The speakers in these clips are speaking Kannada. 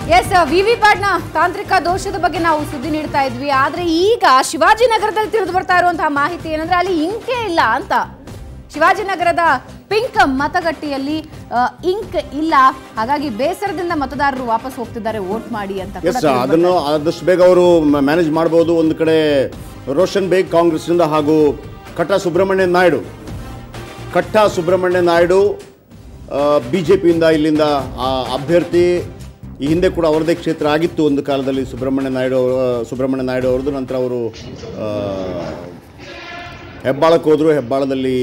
ಎಸ್ ವಿ ವಿ ಪ್ಯಾಟ್ನ ತಾಂತ್ರಿಕ ದೋಷದ ಬಗ್ಗೆ ನಾವು ಸುದ್ದಿ ನೀಡ್ತಾ ಇದ್ವಿ ಆದ್ರೆ ಈಗ ಶಿವಾಜಿನಗರದಲ್ಲಿ ತಿಳಿದು ಬರ್ತಾ ಇರುವಂತಹ ಮಾಹಿತಿ ಏನಂದ್ರೆ ಅಲ್ಲಿ ಇಂಕೆ ಇಲ್ಲ ಅಂತ ಶಿವಾಜಿನಗರದ ಪಿಂಕ್ ಮತಗಟ್ಟೆಯಲ್ಲಿ ಆ, ಇಂಕ್ ಇಲ್ಲ ಹಾಗಾಗಿ ಬೇಸರದಿಂದ ಮತದಾರರು ವಾಪಸ್ ಹೋಗ್ತಿದ್ದಾರೆ ವೋಟ್ ಮಾಡಿ ಅಂತ ಕೂಡ ಎಸ್ ತಿಳಿದು ಅದನ್ನು ಆದಷ್ಟು ಬೇಗ ಅವರು ಮ್ಯಾನೇಜ್ ಮಾಡ್ಬೋದು ಒಂದು ಕಡೆ ರೋಷನ್ ಬೇಗ್ ಕಾಂಗ್ರೆಸ್ನಿಂದ ಹಾಗೂ ಕಟ್ಟ ಸುಬ್ರಹ್ಮಣ್ಯ ನಾಯ್ಡು ಕಟ್ಟ ಸುಬ್ರಹ್ಮಣ್ಯ ನಾಯ್ಡು ಬಿ ಜೆ ಪಿಯಿಂದ ಇಲ್ಲಿಂದ ಆ ಅಭ್ಯರ್ಥಿ ಈ ಹಿಂದೆ ಕೂಡ ಅವರದೇ ಕ್ಷೇತ್ರ ಆಗಿತ್ತು ಒಂದು ಕಾಲದಲ್ಲಿ ಸುಬ್ರಹ್ಮಣ್ಯ ನಾಯ್ಡು ಅವರ- ಸುಬ್ರಹ್ಮಣ್ಯ ನಾಯ್ಡು ಅವ್ರದ್ದು ನಂತರ ಅವರು ಆ, ಹೆಬ್ಬಾಳಕ್ಕೆ ಹೋದರು ಹೆಬ್ಬಾಳದಲ್ಲಿ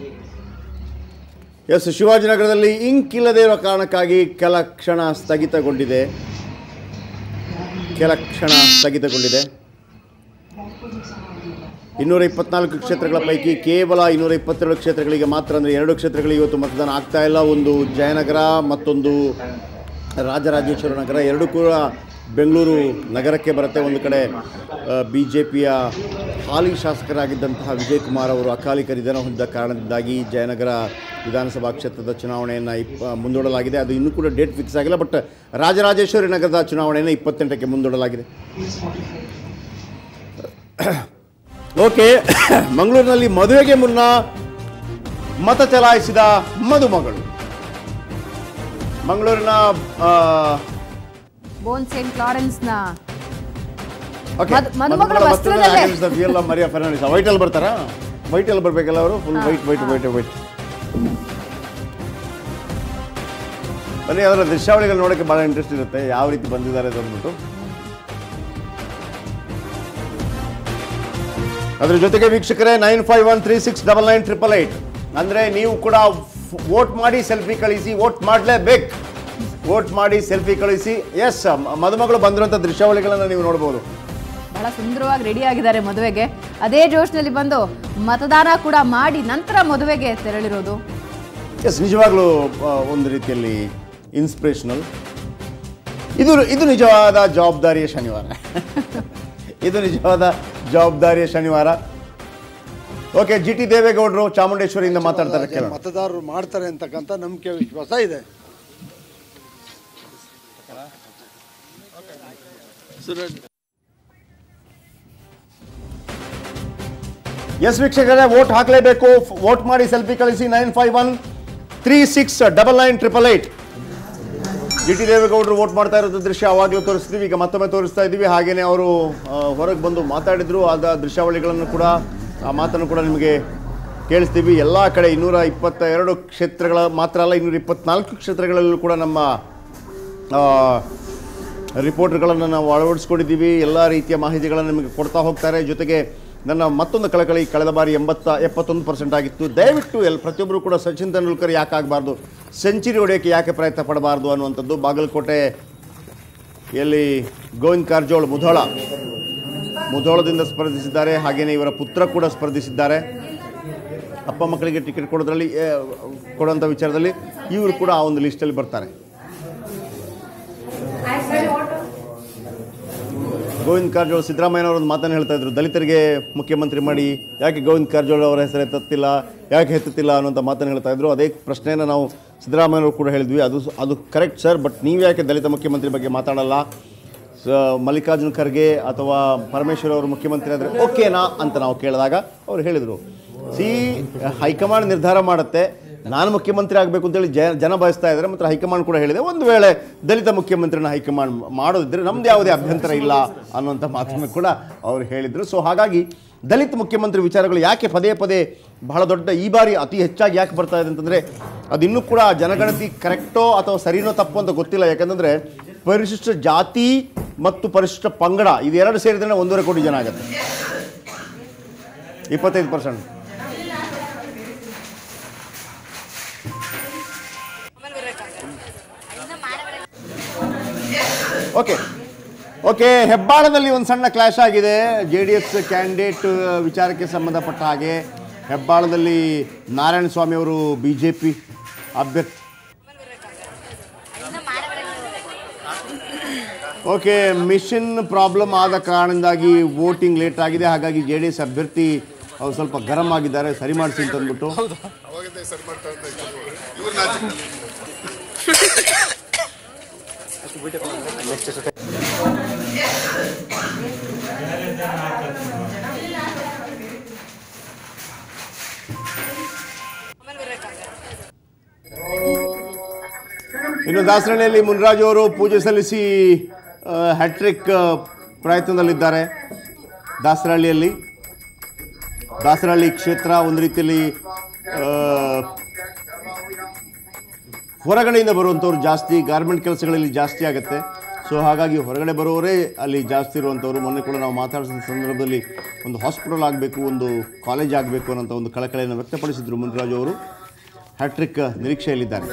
ಎಸ್ ಶಿವಾಜಿನಗರದಲ್ಲಿ ಇಂಕ್ ಇಲ್ಲದೇ ಇರೋ ಕಾರಣಕ್ಕಾಗಿ ಕೆಲ ಕ್ಷಣ ಸ್ಥಗಿತಗೊಂಡಿದೆ ಕೆಲ ಕ್ಷಣ ಸ್ಥಗಿತಗೊಂಡಿದೆ ಇನ್ನೂರ ಇಪ್ಪತ್ನಾಲ್ಕು ಕ್ಷೇತ್ರಗಳ ಪೈಕಿ ಕೇವಲ ಇನ್ನೂರ ಇಪ್ಪತ್ತೆರಡು ಕ್ಷೇತ್ರಗಳಿಗೆ ಮಾತ್ರ ಅಂದರೆ ಎರಡು ಕ್ಷೇತ್ರಗಳಿಗೆ ಇವತ್ತು ಮತದಾನ ಆಗ್ತಾ ಇಲ್ಲ ಒಂದು ಜಯನಗರ ಮತ್ತೊಂದು ರಾಜರಾಜೇಶ್ವರ ನಗರ ಎರಡೂ ಕೂಡ ಬೆಂಗಳೂರು ನಗರಕ್ಕೆ ಬರುತ್ತೆ ಒಂದು ಕಡೆ ಬಿ ಜೆ ಪಿಯ ಹಾಲಿ ಶಾಸಕರಾಗಿದ್ದಂತಹ ವಿಜಯ್ ಕುಮಾರ್ ಅವರು ಅಕಾಲಿಕ ನಿಧನ ಹೊಂದಿದ ಕಾರಣದಿಂದಾಗಿ ಜಯನಗರ ವಿಧಾನಸಭಾ ಕ್ಷೇತ್ರದ ಚುನಾವಣೆಯನ್ನು ಇಪ್ಪ ಮುಂದೂಡಲಾಗಿದೆ ಅದು ಇನ್ನೂ ಕೂಡ ಡೇಟ್ ಫಿಕ್ಸ್ ಆಗಿಲ್ಲ ಬಟ್ ರಾಜರಾಜೇಶ್ವರಿ ನಗರದ ಚುನಾವಣೆಯನ್ನು ಇಪ್ಪತ್ತೆಂಟಕ್ಕೆ ಮುಂದೂಡಲಾಗಿದೆ ಓಕೆ ಮಂಗಳೂರಿನಲ್ಲಿ ಮದುವೆಗೆ ಮುನ್ನ ಮತ ಚಲಾಯಿಸಿದ ಮದುಮಗಳು ಮಂಗಳೂರಿನ ಆ, ಬೋನ್ ಸೇಂಟ್ ಲಾರೆನ್ಸ್ನ okay, ಮದ್- ಮದುಮಗಳ ಮದುಮಗಳ ವಸ್ತ್ರದಲ್ಲೇ. ವಸ್ತ್ರದಲ್ಲಿ against the feel of Maria Fernandes ವೈಟಲ್ಲಿ ಬರ್ತಾರಾ ವೈಟಲ್ಲಿ ಬರಬೇಕಲ್ಲ ಅವರು full white white white white ಬನ್ನಿ ಅದರ ದೃಶ್ಯಾವಳಿಗಳು ನೋಡೋಕ್ಕೆ ಭಾಳ ಇಂಟ್ರೆಸ್ಟ್ ಇರುತ್ತೆ ಯಾವ ರೀತಿ ಬಂದಿದ್ದಾರೆ ಅಂತ ಅಂದ್ಬಿಟ್ಟು ಅದ್ರ ಜೊತೆಗೆ ವೀಕ್ಷಕರೇ nine five one three six double nine triple eight ಅಂದರೆ ನೀವು ಕೂಡ ವೋಟ್ ಮಾಡಿ ಸೆಲ್ಫಿ ಕಳಿಸಿ ವೋಟ್ ಮಾಡಲೇಬೇಕು ವೋಟ್ ಮಾಡಿ ಸೆಲ್ಫಿ ಕಳಿಸಿ ಎಸ್ ಮದುಮಗಳು ಬಂದಿರುವಂಥ ದೃಶ್ಯಾವಳಿಗಳನ್ನು ನೀವು ನೋಡ್ಬೋದು ಬಹಳ ಸುಂದರವಾಗಿ ರೆಡಿ ಆಗಿದ್ದಾರೆ ಮದುವೆಗೆ ಅದೇ ಜೋಶ್ನಲ್ಲಿ ಬಂದು ಮತದಾನ ಕೂಡ ಮಾಡಿ ನಂತರ ಮದುವೆಗೆ ತೆರಳಿರೋದು ಎಸ್ ನಿಜವಾಗ್ಲೂ ಆ, ಒಂದು ರೀತಿಯಲ್ಲಿ ಇನ್ಸ್ಪಿರೇಷನಲ್ ಇದು ಇದು ನಿಜವಾದ ಜವಾಬ್ದಾರಿಯ ಶನಿವಾರ ಇದು ನಿಜವಾದ ಜವಾಬ್ದಾರಿಯ ಶನಿವಾರ ಓಕೆ ಜಿ ಟಿ ದೇವೇಗೌಡರು ಚಾಮುಂಡೇಶ್ವರಿಯಿಂದ ಮಾತಾಡ್ತಾರೆ ಕೇಳೋಣ ಮತದಾರರು ಮಾಡ್ತಾರೆ ಅಂತಕ್ಕಂಥ ನಂಬಿಕೆ ವಿಶ್ವಾಸ ಇದೆ ಎಸ್ ವೀಕ್ಷಕರೇ ವೋಟ್ ಹಾಕಲೇಬೇಕು ವೋಟ್ ಮಾಡಿ ಸೆಲ್ಫಿ ಕಳಿಸಿ nine five one three six double nine triple eight G T ದೇವೇಗೌಡರು ವೋಟ್ ಮಾಡ್ತಾ ಇರೋದು ದೃಶ್ಯ ಅವಾಗಲೂ ತೋರಿಸ್ತೀವಿ ಈಗ ಮತ್ತೊಮ್ಮೆ ತೋರಿಸ್ತಾ ಇದ್ದೀವಿ ಹಾಗೆಯೇ ಅವರು ಹೊರಗೆ ಬಂದು ಮಾತಾಡಿದ್ರು ಆದ ದೃಶ್ಯಾವಳಿಗಳನ್ನು ಕೂಡ ಆ ಮಾತನ್ನು ಕೂಡ ನಿಮಗೆ ಕೇಳಿಸ್ತೀವಿ ಎಲ್ಲ ಕಡೆ ಇನ್ನೂರ ಇಪ್ಪತ್ತ ಎರಡು ಕ್ಷೇತ್ರಗಳ ಮಾತ್ರ ಅಲ್ಲ ಇನ್ನೂರ ಇಪ್ಪತ್ನಾಲ್ಕು ಕ್ಷೇತ್ರಗಳಲ್ಲೂ ಕೂಡ ನಮ್ಮ ಆ, ರಿಪೋರ್ಟರ್ಗಳನ್ನು ನಾವು ಅಳವಡಿಸ್ಕೊಂಡಿದ್ದೀವಿ ಎಲ್ಲ ರೀತಿಯ ಮಾಹಿತಿಗಳನ್ನು ನಿಮಗೆ ಕೊಡ್ತಾ ಹೋಗ್ತಾರೆ ಜೊತೆಗೆ ನನ್ನ ಮತ್ತೊಂದು ಕಳಕಳಿ ಕಳೆದ ಬಾರಿ ಎಂಬತ್ತ ಎಪ್ಪತ್ತೊಂದು ಪರ್ಸೆಂಟ್ ಆಗಿತ್ತು ದಯವಿಟ್ಟು ಎಲ್ ಪ್ರತಿಯೊಬ್ಬರು ಕೂಡ ಸಚಿನ್ ತೆಂಡೂಲ್ಕರ್ ಯಾಕೆ ಆಗಬಾರ್ದು ಸೆಂಚುರಿ ಹೊಡೆಯೋಕ್ಕೆ ಯಾಕೆ ಪ್ರಯತ್ನ ಪಡಬಾರ್ದು ಅನ್ನುವಂಥದ್ದು ಬಾಗಲಕೋಟೆ ಎಲ್ಲಿ ಗೋವಿಂದ್ ಕಾರಜೋಳ್ ಮುಧೋಳ ಮುಧೋಳದಿಂದ ಸ್ಪರ್ಧಿಸಿದ್ದಾರೆ ಹಾಗೆಯೇ ಇವರ ಪುತ್ರ ಕೂಡ ಸ್ಪರ್ಧಿಸಿದ್ದಾರೆ ಅಪ್ಪ ಮಕ್ಕಳಿಗೆ ಟಿಕೆಟ್ ಕೊಡೋದ್ರಲ್ಲಿ ಏ, ಕೊಡುವಂಥ ವಿಚಾರದಲ್ಲಿ ಇವರು ಕೂಡ ಆ ಒಂದು ಲಿಸ್ಟಲ್ಲಿ ಬರ್ತಾರೆ ಗೋವಿಂದ್ ಕಾರಜೋಳ ಸಿದ್ದರಾಮಯ್ಯನವರು ಒಂದು ಮಾತನ್ನು ಹೇಳ್ತಾ ಇದ್ರು ದಲಿತರಿಗೆ ಮುಖ್ಯಮಂತ್ರಿ ಮಾಡಿ ಯಾಕೆ ಗೋವಿಂದ್ ಕಾರಜೋಳ ಅವರ ಹೆಸರು ಎತ್ತುತ್ತಿಲ್ಲ ಯಾಕೆ ಎತ್ತುತ್ತಿಲ್ಲ ಅನ್ನೋಂಥ ಮಾತನ್ನು ಹೇಳ್ತಾ ಇದ್ರು ಅದೇ ಪ್ರಶ್ನೆಯನ್ನು ನಾವು ಸಿದ್ದರಾಮಯ್ಯನವರು ಕೂಡ ಹೇಳಿದ್ವಿ ಅದು ಅದು ಕರೆಕ್ಟ್ ಸರ್ ಬಟ್ ನೀವು ಯಾಕೆ ದಲಿತ ಮುಖ್ಯಮಂತ್ರಿ ಬಗ್ಗೆ ಮಾತಾಡಲ್ಲ ಸ ಮಲ್ಲಿಕಾರ್ಜುನ್ ಖರ್ಗೆ ಅಥವಾ ಪರಮೇಶ್ವರ್ ಅವರು ಮುಖ್ಯಮಂತ್ರಿ ಆದರೆ ಓಕೆನಾ ಅಂತ ನಾವು ಕೇಳಿದಾಗ ಅವ್ರು ಹೇಳಿದರು ಸಿ ಹೈಕಮಾಂಡ್ ನಿರ್ಧಾರ ಮಾಡುತ್ತೆ ನಾನು ಮುಖ್ಯಮಂತ್ರಿ ಆಗಬೇಕು ಅಂತೇಳಿ ಜ ಜನ ಬಯಸ್ತಾ ಇದ್ದಾರೆ ಮತ್ತು ಹೈಕಮಾಂಡ್ ಕೂಡ ಹೇಳಿದೆ ಒಂದು ವೇಳೆ ದಲಿತ ಮುಖ್ಯಮಂತ್ರಿನ ಹೈಕಮಾಂಡ್ ಮಾಡೋದಿದ್ರೆ ನಮ್ದು ಯಾವುದೇ ಅಭ್ಯಂತರ ಇಲ್ಲ ಅನ್ನುವಂಥ ಮಾತನ್ನು ಕೂಡ ಅವರು ಹೇಳಿದರು ಸೊ ಹಾಗಾಗಿ ದಲಿತ ಮುಖ್ಯಮಂತ್ರಿ ವಿಚಾರಗಳು ಯಾಕೆ ಪದೇ ಪದೇ ಬಹಳ ದೊಡ್ಡ ಈ ಬಾರಿ ಅತಿ ಹೆಚ್ಚಾಗಿ ಯಾಕೆ ಬರ್ತಾ ಇದೆ ಅಂತಂದರೆ ಅದಿನ್ನೂ ಕೂಡ ಜನಗಣತಿ ಕರೆಕ್ಟೋ ಅಥವಾ ಸರಿನೋ ತಪ್ಪು ಅಂತ ಗೊತ್ತಿಲ್ಲ ಯಾಕಂತಂದರೆ ಪರಿಶಿಷ್ಟ ಜಾತಿ ಮತ್ತು ಪರಿಶಿಷ್ಟ ಪಂಗಡ ಇದೆರಡು ಸೇರಿದ್ರೆ ಒಂದೂವರೆ ಕೋಟಿ ಜನ ಆಗುತ್ತೆ ಇಪ್ಪತ್ತೈದು ಪರ್ಸೆಂಟ್ ಓಕೆ ಓಕೆ ಹೆಬ್ಬಾಳದಲ್ಲಿ ಒಂದು ಸಣ್ಣ ಕ್ಲಾಶ್ ಆಗಿದೆ ಜೆ ಡಿ ಎಸ್ ಕ್ಯಾಂಡಿಡೇಟ್ ವಿಚಾರಕ್ಕೆ ಸಂಬಂಧಪಟ್ಟ ಹಾಗೆ ಹೆಬ್ಬಾಳದಲ್ಲಿ ನಾರಾಯಣ ಸ್ವಾಮಿ ಅವರು ಬಿ ಜೆ ಪಿ ಅಭ್ಯರ್ಥಿ ಓಕೆ ಮಿಷನ್ ಪ್ರಾಬ್ಲಮ್ ಆದ ಕಾರಣದಿಂದಾಗಿ ವೋಟಿಂಗ್ ಲೇಟ್ ಆಗಿದೆ ಹಾಗಾಗಿ ಜೆ ಡಿ ಎಸ್ ಅಭ್ಯರ್ಥಿ ಅವ್ರು ಸ್ವಲ್ಪ ಗರಂ ಆಗಿದ್ದಾರೆ ಸರಿ ಮಾಡಿಸಿ ಅಂತ ಅಂದ್ಬಿಟ್ಟು ಇನ್ನು ದಾಸರಳ್ಳಿಯಲ್ಲಿ ಮುನ್ರಾಜು ಅವರು ಪೂಜೆ ಸಲ್ಲಿಸಿ ಹ್ಯಾಟ್ರಿಕ್ ಪ್ರಯತ್ನದಲ್ಲಿದ್ದಾರೆ ದಾಸರಹಳ್ಳಿಯಲ್ಲಿ ದಾಸರಹಳ್ಳಿ ಕ್ಷೇತ್ರ ಒಂದು ರೀತಿಯಲ್ಲಿ ಆ, ಹೊರಗಡೆಯಿಂದ ಬರುವಂಥವ್ರು ಜಾಸ್ತಿ ಗಾರ್ಮೆಂಟ್ ಕೆಲಸಗಳಲ್ಲಿ ಜಾಸ್ತಿ ಆಗುತ್ತೆ ಸೊ ಹಾಗಾಗಿ ಹೊರಗಡೆ ಬರೋರೇ ಅಲ್ಲಿ ಜಾಸ್ತಿ ಇರುವಂಥವ್ರು ಮೊನ್ನೆ ಕೂಡ ನಾವು ಮಾತಾಡಿಸಿದ ಸಂದರ್ಭದಲ್ಲಿ ಒಂದು ಹಾಸ್ಪಿಟಲ್ ಆಗಬೇಕು ಒಂದು ಕಾಲೇಜ್ ಆಗಬೇಕು ಅನ್ನೋಂಥ ಒಂದು ಕಳಕಳಿಯನ್ನು ವ್ಯಕ್ತಪಡಿಸಿದರು ಮುನ್ರಾಜು ಅವರು ಹ್ಯಾಟ್ರಿಕ್ ನಿರೀಕ್ಷೆಯಲ್ಲಿದ್ದಾರೆ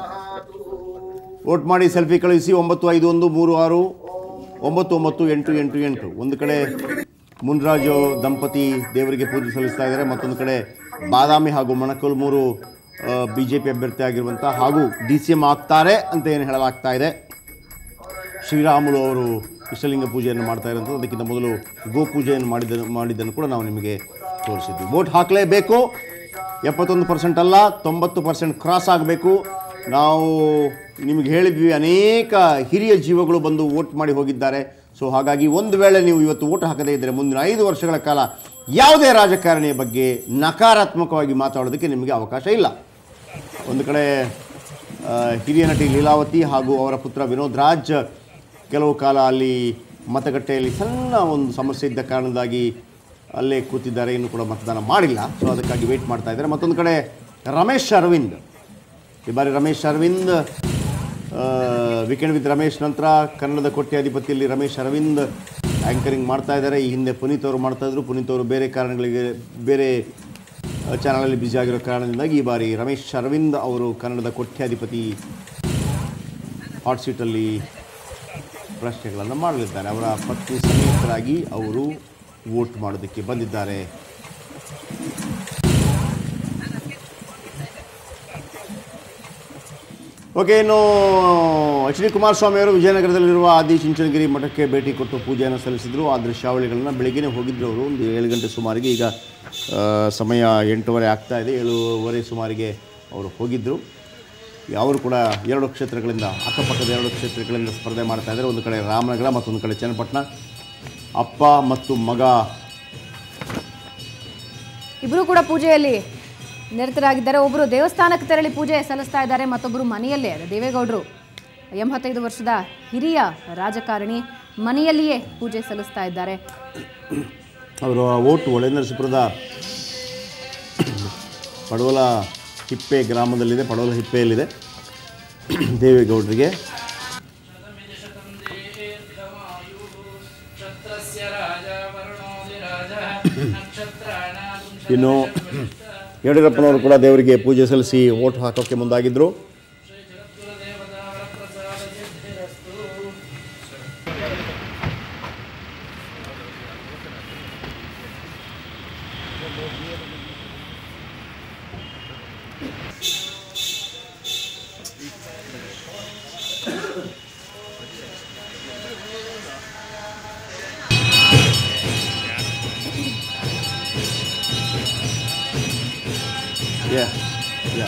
ವೋಟ್ ಮಾಡಿ ಸೆಲ್ಫಿ ಕಳುಹಿಸಿ ಒಂಬತ್ತು ಐದು ಒಂದು ಮೂರು ಆರು ಒಂಬತ್ತು ಒಂಬತ್ತು ಎಂಟು ಎಂಟು ಎಂಟು ಒಂದು ಕಡೆ ಮುನ್ರಾಜು ದಂಪತಿ ದೇವರಿಗೆ ಪೂಜೆ ಸಲ್ಲಿಸ್ತಾ ಇದ್ದಾರೆ ಮತ್ತೊಂದು ಕಡೆ ಬಾದಾಮಿ ಹಾಗೂ ಮೊಣಕಲ್ಮೂರು ಬಿ ಜೆ ಪಿ ಅಭ್ಯರ್ಥಿ ಆಗಿರುವಂಥ ಹಾಗೂ ಡಿ ಸಿ ಎಂ ಆಗ್ತಾರೆ ಅಂತ ಏನು ಹೇಳಲಾಗ್ತಾ ಇದೆ ಶ್ರೀರಾಮುಲು ಅವರು ಇಷ್ಟಲಿಂಗ ಪೂಜೆಯನ್ನು ಮಾಡ್ತಾ ಇರೋಂಥದ್ದು ಅದಕ್ಕಿಂತ ಮೊದಲು ಗೋ ಪೂಜೆಯನ್ನು ಮಾಡಿದ ಮಾಡಿದ್ದನ್ನು ಕೂಡ ನಾವು ನಿಮಗೆ ತೋರಿಸಿದ್ವಿ ವೋಟ್ ಹಾಕಲೇಬೇಕು ಎಪ್ಪತ್ತೊಂದು ಪರ್ಸೆಂಟ್ ಅಲ್ಲ ತೊಂಬತ್ತು ಪರ್ಸೆಂಟ್ ಕ್ರಾಸ್ ಆಗಬೇಕು ನಾವು ನಿಮಗೆ ಹೇಳಿದ್ವಿ ಅನೇಕ ಹಿರಿಯ ಜೀವಗಳು ಬಂದು ವೋಟ್ ಮಾಡಿ ಹೋಗಿದ್ದಾರೆ ಸೊ ಹಾಗಾಗಿ ಒಂದು ವೇಳೆ ನೀವು ಇವತ್ತು ವೋಟ್ ಹಾಕದೇ ಇದ್ದರೆ ಮುಂದಿನ ಐದು ವರ್ಷಗಳ ಕಾಲ ಯಾವುದೇ ರಾಜಕಾರಣಿಯ ಬಗ್ಗೆ ನಕಾರಾತ್ಮಕವಾಗಿ ಮಾತಾಡೋದಕ್ಕೆ ನಿಮಗೆ ಅವಕಾಶ ಇಲ್ಲ ಒಂದು ಕಡೆ ಆ, ಹಿರಿಯ ನಟಿ ಲೀಲಾವತಿ ಹಾಗೂ ಅವರ ಪುತ್ರ ವಿನೋದ್ ರಾಜ್ ಕೆಲವು ಕಾಲ ಅಲ್ಲಿ ಮತಗಟ್ಟೆಯಲ್ಲಿ ಸಣ್ಣ ಒಂದು ಸಮಸ್ಯೆ ಇದ್ದ ಕಾರಣದಾಗಿ ಅಲ್ಲೇ ಕೂತಿದ್ದಾರೆ ಇನ್ನೂ ಕೂಡ ಮತದಾನ ಮಾಡಿಲ್ಲ ಸೊ ಅದಕ್ಕಾಗಿ ವೆಯ್ಟ್ ಮಾಡ್ತಾ ಇದ್ದಾರೆ ಮತ್ತೊಂದು ಕಡೆ ರಮೇಶ್ ಅರವಿಂದ್ ಈ ಬಾರಿ ರಮೇಶ್ ಅರವಿಂದ್ ವೀಕೆಂಡ್ ವಿತ್ ರಮೇಶ್ ನಂತರ ಕನ್ನಡದ ಕೋಟ್ಯಾಧಿಪತಿಯಲ್ಲಿ ರಮೇಶ್ ಅರವಿಂದ್ ಆ್ಯಂಕರಿಂಗ್ ಮಾಡ್ತಾ ಇದ್ದಾರೆ ಈ ಹಿಂದೆ ಪುನೀತ್ ಅವರು ಮಾಡ್ತಾ ಇದ್ರು ಪುನೀತ್ ಅವರು ಬೇರೆ ಕಾರಣಗಳಿಗೆ ಬೇರೆ ಚಾನಲಲ್ಲಿ ಬ್ಯುಸಿ ಆಗಿರೋ ಕಾರಣದಿಂದಾಗಿ ಈ ಬಾರಿ ರಮೇಶ್ ಅರವಿಂದ್ ಅವರು ಕನ್ನಡದ ಕೋಟ್ಯಾಧಿಪತಿ ಹಾಟ್ ಸೀಟಲ್ಲಿ ಪ್ರಶ್ನೆಗಳನ್ನು ಮಾಡಲಿದ್ದಾರೆ ಅವರ ಪತ್ನಿ ಸಮೇತರಾಗಿ ಅವರು ವೋಟ್ ಮಾಡೋದಕ್ಕೆ ಬಂದಿದ್ದಾರೆ ಓಕೆ ಇನ್ನು ಎಚ್ ಡಿ ಕುಮಾರಸ್ವಾಮಿ ಅವರು ವಿಜಯನಗರದಲ್ಲಿರುವ ಆದಿ ಚುಂಚನಗಿರಿ ಮಠಕ್ಕೆ ಭೇಟಿ ಕೊಟ್ಟು ಪೂಜೆಯನ್ನು ಸಲ್ಲಿಸಿದರು ಆ ದೃಶ್ಯಾವಳಿಗಳನ್ನು ಬೆಳಿಗ್ಗೆ ಹೋಗಿದ್ರು ಅವರು ಒಂದು ಏಳು ಗಂಟೆ ಸುಮಾರಿಗೆ ಈಗ ಆ, ಸಮಯ ಎಂಟೂವರೆ ಆಗ್ತಾ ಇದೆ ಏಳುವರೆ ಸುಮಾರಿಗೆ ಅವರು ಹೋಗಿದ್ದರು ಅವರು ಕೂಡ ಎರಡು ಕ್ಷೇತ್ರಗಳಿಂದ ಅಕ್ಕಪಕ್ಕದ ಎರಡು ಕ್ಷೇತ್ರಗಳಿಂದ ಸ್ಪರ್ಧೆ ಮಾಡ್ತಾ ಇದ್ದಾರೆ ಒಂದು ಕಡೆ ರಾಮನಗರ ಮತ್ತೊಂದು ಕಡೆ ಚನ್ನಪಟ್ಟಣ ಅಪ್ಪ ಮತ್ತು ಮಗ ಇಬ್ಬರು ಕೂಡ ಪೂಜೆಯಲ್ಲಿ ನಿರತರಾಗಿದ್ದಾರೆ ಒಬ್ಬರು ದೇವಸ್ಥಾನಕ್ಕೆ ತೆರಳಿ ಪೂಜೆ ಸಲ್ಲಿಸ್ತಾ ಇದ್ದಾರೆ ಮತ್ತೊಬ್ಬರು ಮನೆಯಲ್ಲೇ ಅದೇ ದೇವೇಗೌಡರು ಎಂಬತ್ತೈದು ವರ್ಷದ ಹಿರಿಯ ರಾಜಕಾರಣಿ ಮನೆಯಲ್ಲಿಯೇ ಪೂಜೆ ಸಲ್ಲಿಸ್ತಾ ಇದ್ದಾರೆ ಅವರ ಓಟು ಒಳನರಸೀಪುರದ ಪಡವಲ ಹಿಪ್ಪೆ ಗ್ರಾಮದಲ್ಲಿದೆ ಪಡವಲ ಹಿಪ್ಪೆಯಲ್ಲಿದೆ ದೇವೇಗೌಡರಿಗೆ ಇನ್ನು ಯಡಿಯೂರಪ್ಪನವರು ಕೂಡ ದೇವರಿಗೆ ಪೂಜೆ ಸಲ್ಲಿಸಿ ಓಟ್ ಹಾಕೋಕ್ಕೆ ಮುಂದಾಗಿದ್ದರು Yeah, yeah.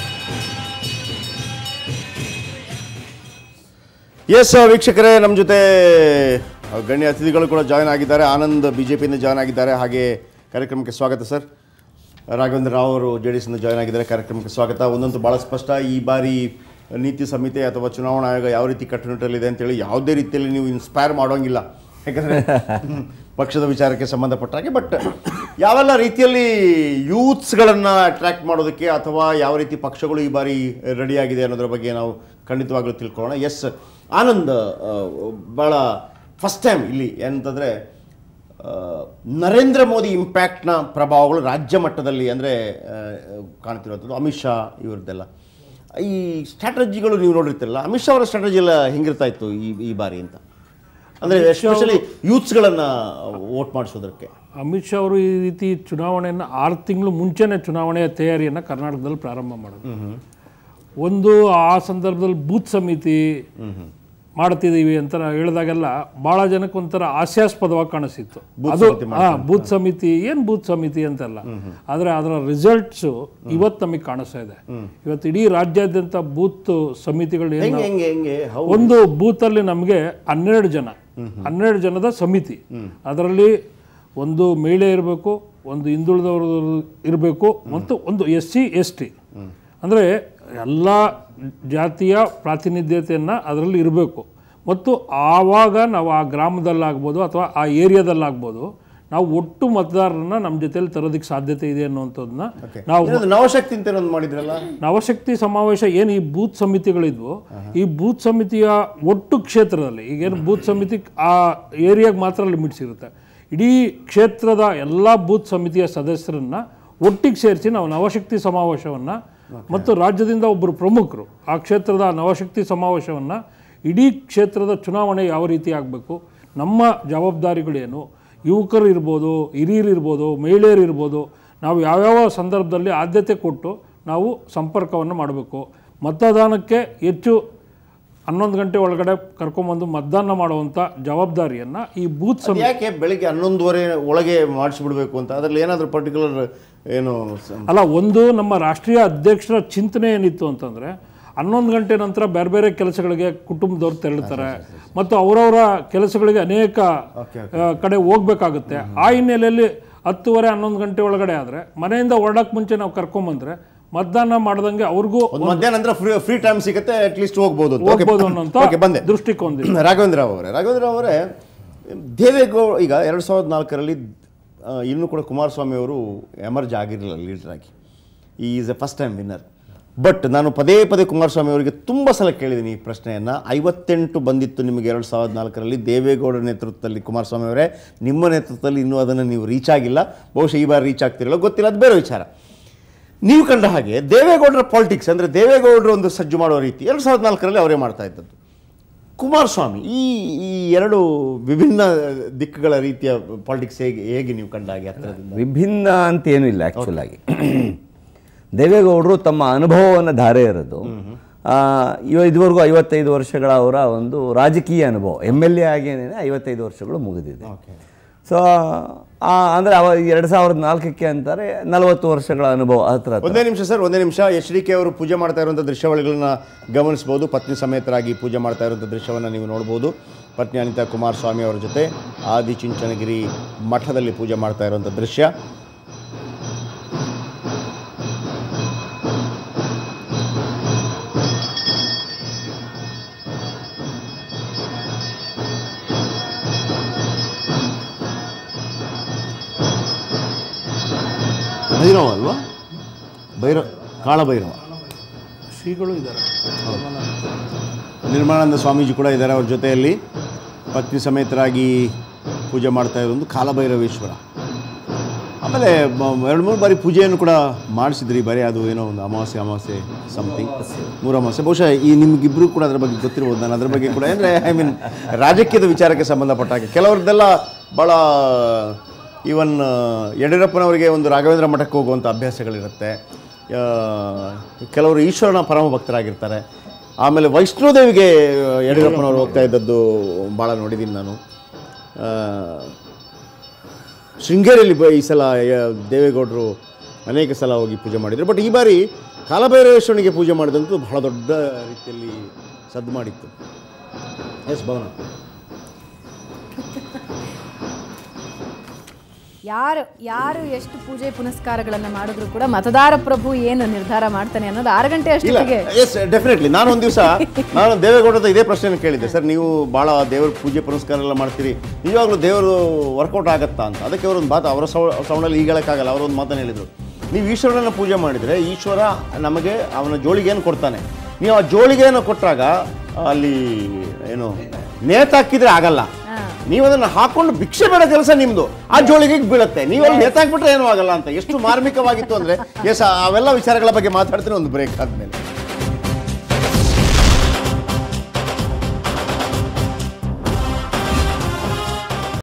ಎಸ್ ವೀಕ್ಷಕರೇ ನಮ್ಮ ಜೊತೆ ಗಣ್ಯ ಅತಿಥಿಗಳು ಕೂಡ ಜಾಯ್ನ್ ಆಗಿದ್ದಾರೆ ಆನಂದ್ ಬಿ ಜೆ ಪಿಯಿಂದ ಜಾಯ್ನ್ ಆಗಿದ್ದಾರೆ ಹಾಗೆ ಕಾರ್ಯಕ್ರಮಕ್ಕೆ ಸ್ವಾಗತ ಸರ್ ರಾಘವೇಂದ್ರ ರಾವ್ ಅವರು ಜೆ ಡಿ ಎಸ್ನಿಂದ ಜಾಯ್ನ್ ಆಗಿದ್ದಾರೆ ಕಾರ್ಯಕ್ರಮಕ್ಕೆ ಸ್ವಾಗತ ಒಂದಂತೂ ಭಾಳ ಸ್ಪಷ್ಟ ಈ ಬಾರಿ ನೀತಿ ಸಂಹಿತೆ ಅಥವಾ ಚುನಾವಣಾ ಆಯೋಗ ಯಾವ ರೀತಿ ಕಟ್ಟುನಿಟ್ಟಲ್ಲಿದೆ ಅಂತೇಳಿ ಯಾವುದೇ ರೀತಿಯಲ್ಲಿ ನೀವು ಇನ್ಸ್ಪೈರ್ ಮಾಡೋಂಗಿಲ್ಲ ಯಾಕಂದರೆ ಪಕ್ಷದ ವಿಚಾರಕ್ಕೆ ಸಂಬಂಧಪಟ್ಟ ಹಾಗೆ ಬಟ್ ಯಾವೆಲ್ಲ ರೀತಿಯಲ್ಲಿ ಯೂತ್ಸ್ಗಳನ್ನು ಅಟ್ರ್ಯಾಕ್ಟ್ ಮಾಡೋದಕ್ಕೆ ಅಥವಾ ಯಾವ ರೀತಿ ಪಕ್ಷಗಳು ಈ ಬಾರಿ ರೆಡಿಯಾಗಿದೆ ಅನ್ನೋದ್ರ ಬಗ್ಗೆ ನಾವು ಖಂಡಿತವಾಗ್ಲೂ ತಿಳ್ಕೊಳ್ಳೋಣ ಎಸ್ ಆನಂದ್ ಆ, ಭಾಳ ಫಸ್ಟ್ ಟೈಮ್ ಇಲ್ಲಿ ಏನಂತಂದರೆ ನರೇಂದ್ರ ಮೋದಿ ಇಂಪ್ಯಾಕ್ಟ್ನ ಪ್ರಭಾವಗಳು ರಾಜ್ಯ ಮಟ್ಟದಲ್ಲಿ ಅಂದರೆ ಕಾಣ್ತಿರೋಂಥದ್ದು ಅಮಿತ್ ಶಾ ಇವ್ರದ್ದೆಲ್ಲ ಈ ಸ್ಟ್ರಾಟಜಿಗಳು ನೀವು ನೋಡಿರ್ತಿರಲ್ಲ ಅಮಿತ್ ಶಾ ಅವರ ಸ್ಟ್ರಾಟಜಿ ಎಲ್ಲ ಹೆಂಗಿರ್ತಾ ಇತ್ತು ಈ ಈ ಬಾರಿ ಅಂತ ಅಂದರೆ ಎಸ್ಪೆಷಲಿ ಯೂತ್ಸ್ಗಳನ್ನು ವೋಟ್ ಮಾಡಿಸೋದಕ್ಕೆ ಅಮಿತ್ ಶಾ ಅವರು ಈ ರೀತಿ ಚುನಾವಣೆಯನ್ನು ಆರು ತಿಂಗಳು ಮುಂಚೆನೇ ಚುನಾವಣೆಯ ತಯಾರಿಯನ್ನು ಕರ್ನಾಟಕದಲ್ಲಿ ಪ್ರಾರಂಭ ಮಾಡೋದು ಒಂದು ಆ ಸಂದರ್ಭದಲ್ಲಿ ಬೂತ್ ಸಮಿತಿ ಮಾಡ್ತಿದ್ದೀವಿ ಅಂತ ನಾವು ಹೇಳಿದಾಗೆಲ್ಲ ಭಾಳ ಜನಕ್ಕೆ ಒಂಥರ ಹಾಸ್ಯಾಸ್ಪದವಾಗಿ ಕಾಣಿಸ್ತಿತ್ತು ಅದು ಹಾ ಬೂತ್ ಸಮಿತಿ ಏನು ಬೂತ್ ಸಮಿತಿ ಅಂತಲ್ಲ ಆದರೆ ಅದರ ರಿಸಲ್ಟ್ಸು ಇವತ್ತು ನಮಗೆ ಕಾಣಿಸ್ತಾ ಇದೆ ಇವತ್ತು ಇಡೀ ರಾಜ್ಯಾದ್ಯಂತ ಬೂತ್ ಸಮಿತಿಗಳು ಏನು ಹೆಂಗೆ ಹೆಂಗೆ ಹೆಂಗೆ ಹೌ ಒಂದು ಬೂತಲ್ಲಿ ನಮಗೆ ಹನ್ನೆರಡು ಜನ ಹನ್ನೆರಡು ಜನದ ಸಮಿತಿ ಅದರಲ್ಲಿ ಒಂದು ಮಹಿಳೆ ಇರಬೇಕು ಒಂದು ಹಿಂದುಳಿದವರು ಇರಬೇಕು ಮತ್ತು ಒಂದು ಎಸ್ ಸಿ ಎಸ್ ಟಿ ಅಂದರೆ ಎಲ್ಲ ಜಾತಿಯ ಪ್ರಾತಿನಿಧ್ಯತೆಯನ್ನು ಅದರಲ್ಲಿ ಇರಬೇಕು ಮತ್ತು ಆವಾಗ ನಾವು ಆ ಗ್ರಾಮದಲ್ಲಾಗ್ಬೋದು ಅಥವಾ ಆ ಏರಿಯಾದಲ್ಲಾಗ್ಬೋದು ನಾವು ಒಟ್ಟು ಮತದಾರರನ್ನ ನಮ್ಮ ಜೊತೆಲಿ ತರೋದಕ್ಕೆ ಸಾಧ್ಯತೆ ಇದೆ ಅನ್ನುವಂಥದ್ದನ್ನ ನಾವು ಇನ್ನೊಂದು ನವಶಕ್ತಿ ಅಂತ ಏನೊಂದು ಮಾಡಿದ್ರಲ್ಲ ನವಶಕ್ತಿ ಸಮಾವೇಶ ಏನು ಈ ಬೂತ್ ಸಮಿತಿಗಳಿದ್ವು ಈ ಬೂತ್ ಸಮಿತಿಯ ಒಟ್ಟು ಕ್ಷೇತ್ರದಲ್ಲಿ ಈಗೇನು ಬೂತ್ ಸಮಿತಿ ಆ ಏರಿಯಾಗೆ ಮಾತ್ರ ಲಿಮಿಟ್ಸ್ ಇರುತ್ತೆ ಇಡೀ ಕ್ಷೇತ್ರದ ಎಲ್ಲ ಬೂತ್ ಸಮಿತಿಯ ಸದಸ್ಯರನ್ನ ಒಟ್ಟಿಗೆ ಸೇರಿಸಿ ನಾವು ನವಶಕ್ತಿ ಸಮಾವೇಶವನ್ನು ಮತ್ತು ರಾಜ್ಯದಿಂದ ಒಬ್ಬರು ಪ್ರಮುಖರು ಆ ಕ್ಷೇತ್ರದ ನವಶಕ್ತಿ ಸಮಾವೇಶವನ್ನು ಇಡೀ ಕ್ಷೇತ್ರದ ಚುನಾವಣೆ ಯಾವ ರೀತಿ ಆಗಬೇಕು ನಮ್ಮ ಜವಾಬ್ದಾರಿಗಳೇನು ಯುವಕರು ಇರ್ಬೋದು ಹಿರಿಯರು ಇರ್ಬೋದು ಮಹಿಳೆಯರು ಇರ್ಬೋದು ನಾವು ಯಾವ್ಯಾವ ಸಂದರ್ಭದಲ್ಲಿ ಆದ್ಯತೆ ಕೊಟ್ಟು ನಾವು ಸಂಪರ್ಕವನ್ನು ಮಾಡಬೇಕು ಮತದಾನಕ್ಕೆ ಹೆಚ್ಚು ಹನ್ನೊಂದು ಗಂಟೆ ಒಳಗಡೆ ಕರ್ಕೊಂಬಂದು ಮತದಾನ ಮಾಡುವಂಥ ಜವಾಬ್ದಾರಿಯನ್ನು ಈ ಬೂತ್ ಅದು ಯಾಕೆ ಬೆಳಿಗ್ಗೆ ಹನ್ನೊಂದುವರೆ ಒಳಗೆ ಮಾಡಿಸ್ಬಿಡ್ಬೇಕು ಅಂತ ಅದರಲ್ಲಿ ಏನಾದರೂ ಪರ್ಟಿಕ್ಯುಲರ್ ಏನು ಸ- ಅಲ್ಲ ಒಂದು ನಮ್ಮ ರಾಷ್ಟ್ರೀಯ ಅಧ್ಯಕ್ಷರ ಚಿಂತನೆ ಏನಿತ್ತು ಅಂತಂದರೆ ಹನ್ನೊಂದು ಗಂಟೆ ನಂತರ ಬೇರೆ ಬೇರೆ ಕೆಲಸಗಳಿಗೆ ಕುಟುಂಬದವ್ರು ತೆರಳುತ್ತಾರೆ ಮತ್ತು ಅವರವರ ಕೆಲಸಗಳಿಗೆ ಅನೇಕ ಆ, ಕಡೆ ಹೋಗ್ಬೇಕಾಗುತ್ತೆ ಆ ಹಿನ್ನೆಲೆಯಲ್ಲಿ ಹತ್ತುವರೆ ಹನ್ನೊಂದು ಗಂಟೆ ಒಳಗಡೆ ಆದರೆ ಮನೆಯಿಂದ ಹೊರಡಕ್ಕೆ ಮುಂಚೆ ನಾವು ಕರ್ಕೊಂಬಂದ್ರೆ ಮತದಾನ ಮಾಡ್ದಂಗೆ ಅವ್ರಿಗೂ ಒಂದು ಮಧ್ಯಾಹ್ನ ನಂತರ ಫ್ರೀ ಫ್ರೀ ಟೈಮ್ ಸಿಗುತ್ತೆ ಅಟ್ಲೀಸ್ಟ್ ಹೋಗ್ಬೋದು ಅಂತ. Okay. ಹೋಗ್ಬೋದು ಅನ್ನೋಂಥ Okay, ಬಂದೆ ದೃಷ್ಟಿಕೋನದಿಂದ ರಾಘವೇಂದ್ರ ರಾವ್ ಅವರೇ ರಾಘವೇಂದ್ರ ರಾವ್ ಅವರೇ ದೇವೇಗೌಡ ಈಗ ಎರಡು ಸಾವಿರದ ನಾಲ್ಕರಲ್ಲಿ ಆ, ಇನ್ನೂ ಕೂಡ ಕುಮಾರಸ್ವಾಮಿ ಅವರು ಎಮರ್ಜ್ ಆಗಿರಲಿಲ್ಲ ಲೀಡರ್ ಆಗಿ ಈ is a first time winner but ನಾನು ಪದೇ ಪದೇ ಕುಮಾರಸ್ವಾಮಿ ಅವರಿಗೆ ತುಂಬ ಸಲ ಕೇಳಿದ್ದೀನಿ ಈ ಪ್ರಶ್ನೆಯನ್ನು ಐವತ್ತೆಂಟು ಬಂದಿತ್ತು ನಿಮಗೆ ಎರಡು ಸಾವಿರದ ನಾಲ್ಕರಲ್ಲಿ ದೇವೇಗೌಡ ನೇತೃತ್ವದಲ್ಲಿ ಕುಮಾರಸ್ವಾಮಿ ಅವರೇ ನಿಮ್ಮ ನೇತೃತ್ವದಲ್ಲಿ ಇನ್ನೂ ಅದನ್ನು ನೀವು ರೀಚ್ ಆಗಿಲ್ಲ ಬಹುಶಃ ಈ ಬಾರಿ ರೀಚ್ ಆಗ್ತಿರಲ್ಲ ಗೊತ್ತಿಲ್ಲ ಅದು ಬೇರೆ ವಿಚಾರ ನೀವು ಕಂಡ ಹಾಗೆ ದೇವೇಗೌಡರ ಪಾಲಿಟಿಕ್ಸ್ ಅಂದರೆ ದೇವೇಗೌಡರು ಒಂದು ಸಜ್ಜು ಮಾಡೋ ರೀತಿ ಎರಡು ಸಾವಿರದ ನಾಲ್ಕರಲ್ಲಿ ಅವರೇ ಮಾಡ್ತಾ ಇದ್ದದ್ದು ಕುಮಾರಸ್ವಾಮಿ ಈ ಈ ಎರಡು ವಿಭಿನ್ನ ದಿಕ್ಕುಗಳ ರೀತಿಯ ಪಾಲಿಟಿಕ್ಸ್ ಹೇಗೆ ಹೇಗೆ ನೀವು ಕಂಡ ಹಾಗೆ ಹತ್ತಿರದಿಂದ ವಿಭಿನ್ನ ಅಂತ ಏನೂ ಇಲ್ಲ ಆ್ಯಕ್ಚುಲ್ ಆಗಿ ದೇವೇಗೌಡರು ತಮ್ಮ ಅನುಭವವನ್ನು ಧಾರೆ ಎರೆದು ಆ, ಇವ ಇದುವರೆಗೂ ಐವತ್ತೈದು ವರ್ಷಗಳ ಅವರ ಒಂದು ರಾಜಕೀಯ ಅನುಭವ ಎಮ್ ಎಲ್ ಎ ಆಗೇನೆ ಐವತ್ತೈದು ವರ್ಷಗಳು ಮುಗಿದಿದೆ ಸೊ ಅಂದರೆ ಅವ ಎರಡು ಸಾವಿರದ ನಾಲ್ಕಕ್ಕೆ ಅಂತಾರೆ ನಲವತ್ತು ವರ್ಷಗಳ ಅನುಭವ ಹತ್ರ ಹತ್ರ. ಒಂದೇ ನಿಮಿಷ ಸರ್ ಒಂದೇ ನಿಮಿಷ ಎಚ್ ಡಿ ಕೆ ಅವರು ಪೂಜೆ ಮಾಡ್ತಾ ಇರುವಂಥ ದೃಶ್ಯಾವಳಿಗಳನ್ನ ಗಮನಿಸ್ಬೋದು ಪತ್ನಿ ಸಮೇತರಾಗಿ ಪೂಜೆ ಮಾಡ್ತಾ ಇರುವಂಥ ದೃಶ್ಯವನ್ನು ನೀವು ನೋಡ್ಬೋದು ಪತ್ನಿ ಅನಿತಾ ಕುಮಾರಸ್ವಾಮಿ ಅವರ ಜೊತೆ ಆದಿಚುಂಚನಗಿರಿ ಮಠದಲ್ಲಿ ಪೂಜೆ ಮಾಡ್ತಾ ಇರುವಂಥ ದೃಶ್ಯ ಭೈರವ ಅಲ್ವಾ ಭೈರವ ಕಾಳಭೈರವ ಶ್ರೀಗಳು ಇದ್ದಾರೆ ನಿರ್ಮಲಾನಂದ ಸ್ವಾಮೀಜಿ ಕೂಡ ಇದ್ದಾರೆ ಅವ್ರ ಜೊತೆಯಲ್ಲಿ ಪತ್ನಿ ಸಮೇತರಾಗಿ ಪೂಜೆ ಮಾಡ್ತಾ ಇರೋದು ಕಾಲಭೈರವೇಶ್ವರ ಆಮೇಲೆ ಮ- ಎರಡು ಮೂರು ಬಾರಿ ಪೂಜೆಯನ್ನು ಕೂಡ ಮಾಡಿಸಿದ್ರಿ ಬರೀ ಅದು ಏನೋ ಒಂದು ಅಮಾವಾಸ್ಯೆ ಅಮಾವಾಸ್ಯೆ ಸಮಥಿಂಗ್ ಮೂರು ಅಮಾವಾಸ್ಯೆ ಬಹುಶಃ ಈ ನಿಮ್ಗಿಬ್ರು ಕೂಡ ಅದ್ರ ಬಗ್ಗೆ ಗೊತ್ತಿರ್ಬೋದು ನಾನು ಅದ್ರ ಬಗ್ಗೆ ಕೂಡ ಅಂದರೆ ಐ ಮೀನ್ ರಾಜಕೀಯದ ವಿಚಾರಕ್ಕೆ ಸಂಬಂಧಪಟ್ಟ ಹಾಗೆ ಕೆಲವ್ರದ್ದೆಲ್ಲ ಭಾಳ ಈವನ್ ಯಡಿಯೂರಪ್ಪನವರಿಗೆ ಒಂದು ರಾಘವೇಂದ್ರ ಮಠಕ್ಕೆ ಹೋಗುವಂಥ ಅಭ್ಯಾಸಗಳಿರುತ್ತೆ ಆ, ಕೆಲವರು ಈಶ್ವರನ ಪರಮ ಭಕ್ತರಾಗಿರ್ತಾರೆ ಆಮೇಲೆ ವೈಷ್ಣೋದೇವಿಗೆ ಯಡಿಯೂರಪ್ಪನವರು ಹೋಗ್ತಾ ಇದ್ದದ್ದು ಭಾಳ ನೋಡಿದ್ದೀನಿ ನಾನು ಆ, ಶೃಂಗೇರಿಯಲ್ಲಿ ಬ- ಈ ಸಲ ಯ- ದೇವೇಗೌಡರು ಅನೇಕ ಸಲ ಹೋಗಿ ಪೂಜೆ ಮಾಡಿದರು ಬಟ್ ಈ ಬಾರಿ ಕಾಲಭೈರವೇಶ್ವರನಿಗೆ ಪೂಜೆ ಮಾಡಿದಂತೂ ಬಹಳ ದೊಡ್ಡ ರೀತಿಯಲ್ಲಿ ಸದ್ದು ಮಾಡಿತ್ತು ಎಸ್ ಭವನ ಯಾರು ಯಾರು ಎಷ್ಟು ಪೂಜೆ ಪುನಸ್ಕಾರಗಳನ್ನ ಮಾಡಿದ್ರು ಕೂಡ ಮತದಾರ ಪ್ರಭು ಏನು ನಿರ್ಧಾರ ಮಾಡ್ತಾನೆ ಅನ್ನೋದು ಆರು ಗಂಟೆ ಇಲ್ಲ ಅಷ್ಟೊತ್ತಿಗೆ ಎಸ್ ಡೆಫಿನೆಟ್ಲಿ ನಾನು ಒಂದು ದಿವಸ ನಾನು ದೇವೇಗೌಡದ ಇದೇ ಪ್ರಶ್ನೆಯನ್ನು ಕೇಳಿದ್ದೆ ಸರ್ ನೀವು ಭಾಳ ದೇವ್ರ ಪೂಜೆ ಪುನಸ್ಕಾರ ಎಲ್ಲ ಮಾಡ್ತೀರಿ ನಿಜವಾಗ್ಲೂ ದೇವರು ವರ್ಕೌಟ್ ಆಗತ್ತಾ ಅಂತ ಅದಕ್ಕೆ ಅವರೊಂದು ಮಾತು ಅವರ ಸೌ ಸೌಂಡಲ್ಲಿ ಈಗ ಹೇಳೋಕ್ಕಾಗಲ್ಲ ಅವರೊಂದು ಮಾತನ್ನು ಹೇಳಿದರು ನೀವು ಈಶ್ವರನ ಪೂಜೆ ಮಾಡಿದರೆ ಈಶ್ವರ ನಮಗೆ ಅವನ ಜೋಳಿಗೆಯನ್ನು ಕೊಡ್ತಾನೆ ನೀವು ಆ ಜೋಳಿಗೆಯನ್ನು ಕೊಟ್ಟಾಗ ಅಲ್ಲಿ ಏನು ನೇತಾಕಿದ್ರೆ ಆಗಲ್ಲ ನೀವು ಅದನ್ನು ಹಾಕೊಂಡು ಭಿಕ್ಷೆ ಬೇಡ ಕೆಲಸ ನಿಮ್ಮದು ಆ ಜೋಳಿಗೆಗೆ ಬೀಳುತ್ತೆ ನೀವು ಅಲ್ಲಿ ನೇತಾಕ್ಬಿಟ್ರೆ ಏನೂ ಆಗಲ್ಲ ಅಂತ ಎಷ್ಟು ಮಾರ್ಮಿಕವಾಗಿತ್ತು ಅಂದರೆ ಎಸ್ ಅವೆಲ್ಲ ವಿಚಾರಗಳ ಬಗ್ಗೆ ಮಾತಾಡ್ತೀನಿ ಒಂದು ಬ್ರೇಕ್ ಆದಮೇಲೆ